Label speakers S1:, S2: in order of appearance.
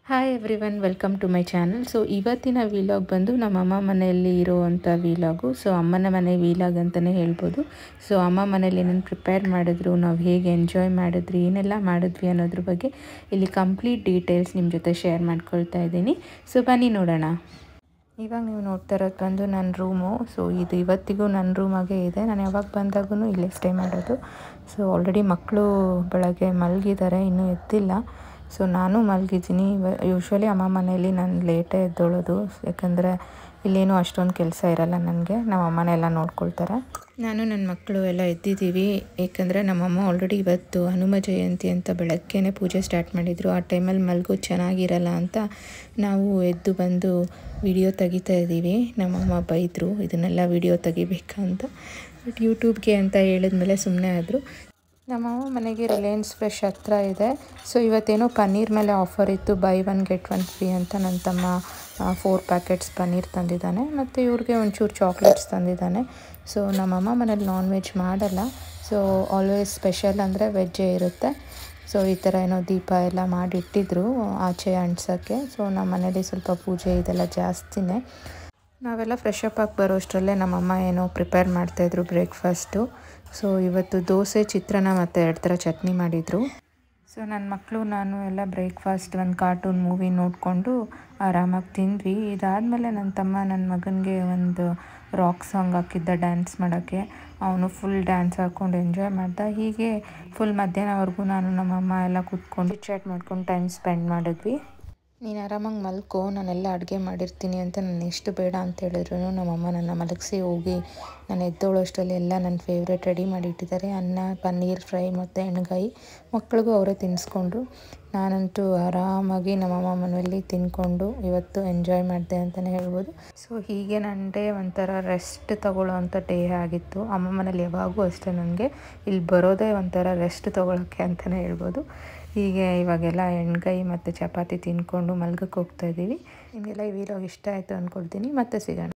S1: hi everyone welcome to my channel so ಇವತ್ತಿನ vlog ಬಂದು ನಮ್ಮ ಅಮ್ಮ ಮನೆಯಲ್ಲಿ ಇರುವಂಥ ವಿಲಾಗು ಸೊ ಅಮ್ಮನ ಮನೆ ವಿಲಾಗ್ ಅಂತಲೇ ಹೇಳ್ಬೋದು ಸೊ ಅಮ್ಮ ಮನೇಲಿ ಏನೇನು ಪ್ರಿಪೇರ್ ಮಾಡಿದ್ರು ನಾವು ಹೇಗೆ ಎಂಜಾಯ್ ಮಾಡಿದ್ರಿ ಏನೆಲ್ಲ ಮಾಡಿದ್ವಿ ಅನ್ನೋದ್ರ ಬಗ್ಗೆ ಇಲ್ಲಿ ಕಂಪ್ಲೀಟ್ ಡೀಟೇಲ್ಸ್ ನಿಮ್ಮ ಜೊತೆ ಶೇರ್ ಮಾಡ್ಕೊಳ್ತಾ ಇದ್ದೀನಿ ಸೊ ಬನ್ನಿ ನೋಡೋಣ ಇವಾಗ ನೀವು ನೋಡ್ತಾ ಇರೋದು ಬಂದು ನನ್ನ ರೂಮು ಸೊ ಇದು ಇವತ್ತಿಗೂ ನನ್ನ ರೂಮಾಗೆ ಇದೆ ನಾನು ಯಾವಾಗ ಬಂದಾಗೂ ಇಲ್ಲೇ ಸ್ಟೇ ಮಾಡೋದು ಸೊ ಆಲ್ರೆಡಿ ಮಕ್ಕಳು ಬೆಳಗ್ಗೆ ಮಲಗಿದ್ದಾರೆ ಇನ್ನೂ ಎದ್ದಿಲ್ಲ ಸೊ ನಾನು ಮಲಗಿದ್ದೀನಿ ಯೂಶ್ವಲಿ ಅಮ್ಮ ಮನೆಯಲ್ಲಿ ನಾನು ಲೇಟೇ ಎದ್ದೊಳೋದು ಯಾಕಂದರೆ ಇಲ್ಲೇನು ಅಷ್ಟೊಂದು ಕೆಲಸ ಇರಲ್ಲ ನನಗೆ ನಮ್ಮ ಅಮ್ಮನೇ ಎಲ್ಲ ನೋಡ್ಕೊಳ್ತಾರೆ ನಾನು ನನ್ನ ಮಕ್ಕಳು ಎಲ್ಲ ಎದ್ದಿದ್ದೀವಿ ಏಕೆಂದರೆ ನಮ್ಮಮ್ಮ ಆಲ್ರೆಡಿ ಇವತ್ತು ಹನುಮ ಜಯಂತಿ ಅಂತ ಬೆಳಗ್ಗೆನೇ ಪೂಜೆ ಸ್ಟಾರ್ಟ್ ಮಾಡಿದರು ಆ ಟೈಮಲ್ಲಿ ಮಲಗು ಚೆನ್ನಾಗಿರಲ್ಲ ಅಂತ ನಾವು ಎದ್ದು ಬಂದು ವಿಡಿಯೋ ತೆಗಿತಾ ಇದ್ದೀವಿ ನಮ್ಮಮ್ಮ ಬೈದರು ಇದನ್ನೆಲ್ಲ ವಿಡಿಯೋ ತೆಗಿಬೇಕಾ ಅಂತ ಬಟ್ ಯೂಟ್ಯೂಬ್ಗೆ ಅಂತ ಹೇಳಿದ್ಮೇಲೆ ಸುಮ್ಮನೆ ಆದರು ನಮ್ಮಮ್ಮ ಮನೆಗೆ ರಿಲಯನ್ಸ್ ಫ್ರೆಶ್ ಹತ್ರ ಇದೆ ಸೊ ಇವತ್ತೇನೋ ಪನ್ನೀರ್ ಮೇಲೆ ಆಫರ್ ಇತ್ತು buy one get one free ಅಂತ ನನ್ನ ತಮ್ಮ ಫೋರ್ ಪ್ಯಾಕೆಟ್ಸ್ ಪನ್ನೀರ್ ತಂದಿದ್ದಾನೆ ಮತ್ತು ಇವ್ರಿಗೆ ಒಂಚೂರು ಚಾಕ್ಲೇಟ್ಸ್ ತಂದಿದ್ದಾನೆ ಸೊ ನಮ್ಮಮ್ಮ ಮನೇಲಿ ನಾನ್ ವೆಜ್ ಮಾಡಲ್ಲ ಸೊ ಆಲ್ವೇಸ್ ಸ್ಪೆಷಲ್ ಅಂದರೆ ವೆಜ್ಜೇ ಇರುತ್ತೆ ಸೊ ಈ ಥರ ಏನೋ ದೀಪ ಎಲ್ಲ ಮಾಡಿಟ್ಟಿದ್ರು ಆಚೆ ಅಂಟ್ಸೋಕ್ಕೆ ಸೊ ನಮ್ಮ ಮನೇಲಿ ಸ್ವಲ್ಪ ಪೂಜೆ ಇದೆಲ್ಲ ಜಾಸ್ತಿನೇ ನಾವೆಲ್ಲ ಫ್ರೆಶ್ ಅಪ್ ಆಗಿ ಬರೋಷ್ಟರಲ್ಲೇ ನಮ್ಮಮ್ಮ ಏನೋ ಪ್ರಿಪೇರ್ ಮಾಡ್ತಾಯಿದ್ರು ಬ್ರೇಕ್ಫಾಸ್ಟು ಸೊ ಇವತ್ತು ದೋಸೆ ಚಿತ್ರಾನ್ನ ಮತ್ತು ಎರಡು ಥರ ಚಟ್ನಿ ಮಾಡಿದರು ಸೊ ನನ್ನ ಮಕ್ಕಳು ನಾನು ಎಲ್ಲ ಬ್ರೇಕ್ಫಾಸ್ಟ್ ಒಂದು ಕಾರ್ಟೂನ್ ಮೂವಿ ನೋಡಿಕೊಂಡು ಆರಾಮಾಗಿ ತಿಂದ್ವಿ ಇದಾದಮೇಲೆ ನನ್ನ ತಮ್ಮ ನನ್ನ ಮಗನಿಗೆ ಒಂದು ರಾಕ್ ಸಾಂಗ್ ಹಾಕಿದ್ದ ಡ್ಯಾನ್ಸ್ ಮಾಡೋಕ್ಕೆ ಅವನು ಫುಲ್ ಡ್ಯಾನ್ಸ್ ಹಾಕ್ಕೊಂಡು ಎಂಜಾಯ್ ಮಾಡ್ದ ಹೀಗೆ ಫುಲ್ ಮಧ್ಯಾಹ್ನವರೆಗೂ ನಾನು ನಮ್ಮಮ್ಮ ಎಲ್ಲ ಕೂತ್ಕೊಂಡು ಚಾಟ್ ಮಾಡ್ಕೊಂಡು ಟೈಮ್ ಸ್ಪೆಂಡ್ ಮಾಡಿದ್ವಿ ನೀನು ಆರಾಮಾಗಿ ಮಲ್ಕೋ ನಾನೆಲ್ಲ ಅಡುಗೆ ಮಾಡಿರ್ತೀನಿ ಅಂತ ನಾನು ಎಷ್ಟು ಬೇಡ ಅಂತ ಹೇಳಿದ್ರು ನಮ್ಮಮ್ಮ ನನ್ನ ಮಲಗಿಸಿ ಹೋಗಿ ನಾನು ಎದ್ದೋಳೋಷ್ಟರಲ್ಲಿ ಎಲ್ಲ ನನ್ನ ಫೇವ್ರೇಟ್ ರೆಡಿ ಮಾಡಿಟ್ಟಿದ್ದಾರೆ ಅನ್ನ ಪನ್ನೀರ್ ಫ್ರೈ ಮತ್ತು ಎಣ್ಗಾಯಿ ಮಕ್ಳಿಗೂ ಅವರೇ ತಿನ್ನಿಸ್ಕೊಂಡ್ರು ನಾನಂತೂ ಆರಾಮಾಗಿ ನಮ್ಮಮ್ಮ ಮನೆಯಲ್ಲಿ ತಿನ್ಕೊಂಡು ಇವತ್ತು ಎಂಜಾಯ್ ಮಾಡಿದೆ ಅಂತಲೇ ಹೇಳ್ಬೋದು ಸೊ ಹೀಗೆ ನನ್ನ ಡೇ ಒಂಥರ ರೆಸ್ಟ್ ತಗೊಳ್ಳೋ ಅಂಥ ಡೇ ಆಗಿತ್ತು ಅಮ್ಮ ಮನೇಲಿ ಯಾವಾಗೂ ಅಷ್ಟೇ ನನಗೆ ಇಲ್ಲಿ ಬರೋದೇ ಒಂಥರ ರೆಸ್ಟ್ ತೊಗೊಳಕ್ಕೆ ಅಂತಲೇ ಹೇಳ್ಬೋದು ಹೀಗೆ ಇವಾಗೆಲ್ಲ ಎಣ್ಗಾಯಿ ಮತ್ತು ಚಪಾತಿ ತಿನ್ಕೊಂಡು ಮಲ್ಗಕ್ಕೆ ಹೋಗ್ತಾ ಇದ್ದೀವಿ ನಿಮಗೆಲ್ಲ ಈ ವಿಡಿಯೋ ಇಷ್ಟ ಆಯಿತು ಅಂದ್ಕೊಳ್ತೀನಿ ಮತ್ತೆ ಸಿಗೋಣ